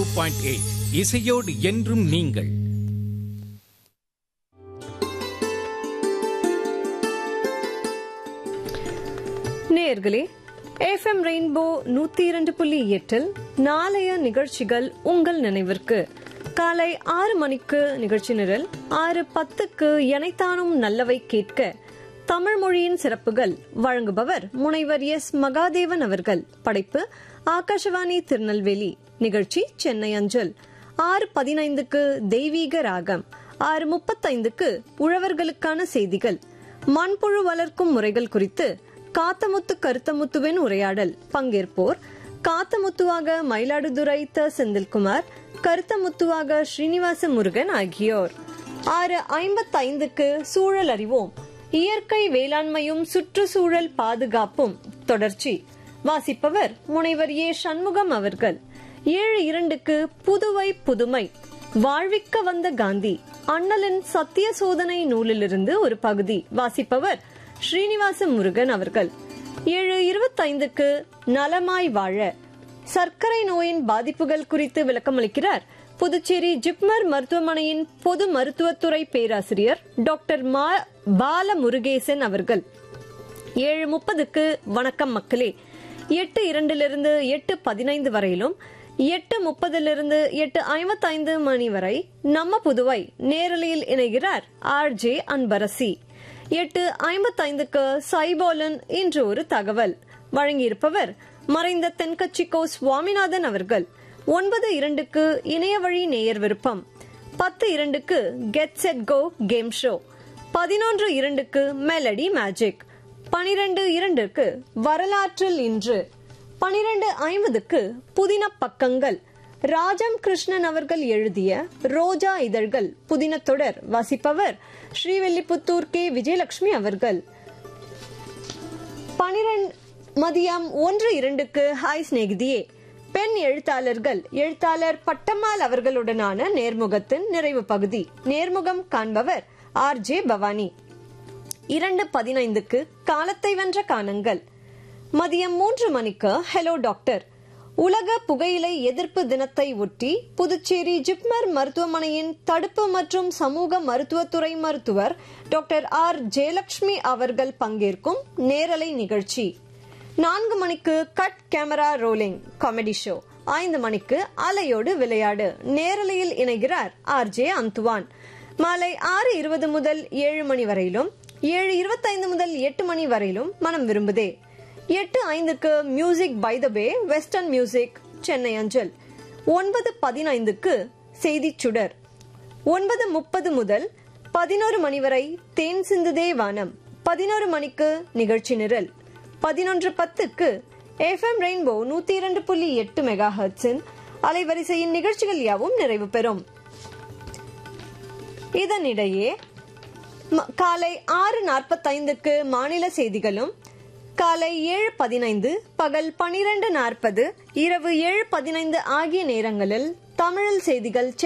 point eight இசையோடு என்றும் நீங்கள் நேயர்களே எஃப்எம் ரெயின்போ நூத்தி இரண்டு புள்ளி எட்டில் நாளைய நிகழ்ச்சிகள் உங்கள் நினைவிற்கு காலை ஆறு மணிக்கு நிகழ்ச்சி நிரல் ஆறு பத்துக்கு எனைத்தானும் நல்லவை கேட்க தமிழ் மொழியின் சிறப்புகள் வழங்குபவர் முனைவர் எஸ் மகாதேவன் அவர்கள் படைப்பு ஆகாஷவாணி திருநெல்வேலி நிகழ்ச்சி சென்னை அஞ்சல் ஆறு பதினைந்துக்கு தெய்வீக ராகம் ஆறு முப்பத்தைந்துக்கு உழவர்களுக்கான செய்திகள் மண்புழு வளர்க்கும் முறைகள் குறித்து காத்தமுத்து கருத்தமுத்துவின் உரையாடல் பங்கேற்போர் காத்தமுத்துவாக மயிலாடுதுறை த செந்தில்குமார் கருத்தமுத்துவாக ஸ்ரீனிவாச முருகன் ஆகியோர் ஆறு ஐம்பத்தைந்துக்கு சூழல் அறிவோம் இயற்கை வேளாண்மையும் சுற்றுச்சூழல் பாதுகாப்பும் தொடர்ச்சி வாசிப்பவர் முனைவர் ஏ சண்முகம் அவர்கள் ஏழு இரண்டுக்கு புதுவை புதுமை வாழ்விக்க வந்த காந்தி அண்ணலின் சத்திய சோதனை நூலிலிருந்து ஒரு பகுதி வாசிப்பவர் ஸ்ரீனிவாச முருகன் அவர்கள் ஏழு இருபத்தைந்துக்கு நலமாய் வாழ சர்க்கரை நோயின் பாதிப்புகள் குறித்து விளக்கமளிக்கிறார் புதுச்சேரி ஜிப்மர் மருத்துவமனையின் பொது மருத்துவத்துறை பேராசிரியர் டாக்டர் மா பால முருகேசன் அவர்கள் ஏழு முப்பதுக்கு வணக்கம் மக்களே எட்டு இரண்டிலிருந்து எட்டு பதினைந்து வரையிலும் எட்டு முப்பதிலிருந்து எட்டு ஐம்பத்தைந்து மணி வரை நம்ம புதுவை நேரலையில் இணைகிறார் ஆர் ஜே அன்பரசி எட்டு ஐம்பத்தைந்துக்கு சைபோலன் இன்று ஒரு தகவல் வழங்கியிருப்பவர் மறைந்த தென்கட்சிக்கோ சுவாமிநாதன் அவர்கள் ஒன்பது இரண்டுக்கு இணைய வழி நேயர் விருப்பம் பத்து இரண்டுக்கு get set go game show பதினொன்று இரண்டுக்கு மெலடி மேஜிக் பனிரெண்டு இரண்டுக்கு வரலாற்றில் இன்று பனிரெண்டு ஐம்பதுக்கு புதின பக்கங்கள் ராஜம் கிருஷ்ணன் அவர்கள் எழுதிய ரோஜா இதழ்கள் புதின தொடர் வாசிப்பவர் ஸ்ரீவில்லிபுத்தூர் கே விஜயலட்சுமி அவர்கள் பனிரெண்டு மதியம் ஒன்று இரண்டுக்கு ஹாய் சிநேகிதியே பெண் எழுத்தாளர்கள் எழுத்தாளர் பட்டம்மாள் அவர்களுடனான நேர்முகத்தின் நிறைவு பகுதி நேர்முகம் காண்பவர் ஆர் ஜே பவானி இரண்டு பதினைந்துக்கு காலத்தை வென்ற காணுங்கள் மதியம் மூன்று மணிக்கு ஹலோ டாக்டர் உலக புகையிலை எதிர்ப்பு தினத்தை ஒட்டி புதுச்சேரி ஜிப்மர் மருத்துவமனையின் தடுப்பு மற்றும் சமூக மருத்துவத்துறை மருத்துவர் டாக்டர் ஆர் ஜெயலட்சுமி அவர்கள் பங்கேற்கும் நேரலை நிகழ்ச்சி நான்கு மணிக்கு cut camera rolling comedy show ஐந்து மணிக்கு அலையோடு விளையாடு நேரலையில் இணைகிறார் ஆர் ஜே அந்துவான் மாலை ஆறு இருபது முதல் ஏழு மணி வரையிலும் ஏழு இருபத்தைந்து முதல் எட்டு மணி வரையிலும் மனம் விரும்புதே எட்டு ஐந்துக்கு music by the bay western music Chennai அஞ்சல் ஒன்பது பதினைந்துக்கு செய்தி சுடர் ஒன்பது முப்பது முதல் பதினோரு மணி வரை தேன் சிந்துதே வானம் பதினோரு மணிக்கு நிகழ்ச்சி நிரல் பதினொன்று பத்துக்கு எஃப்எம் ரெயின்போ நூத்தி இரண்டு புள்ளி எட்டு மெகா ஹர்ட்ஸின் அலைவரிசையின் நிகழ்ச்சிகள் யாவும் நிறைவு பெறும் இதனிடையே காலை ஆறு நாற்பத்தைந்துக்கு மாநில செய்திகளும் காலை ஏழு பதினைந்து பகல் பனிரெண்டு நாற்பது இரவு ஏழு பதினைந்து ஆகிய நேரங்களில் தமிழில் செய்திகள்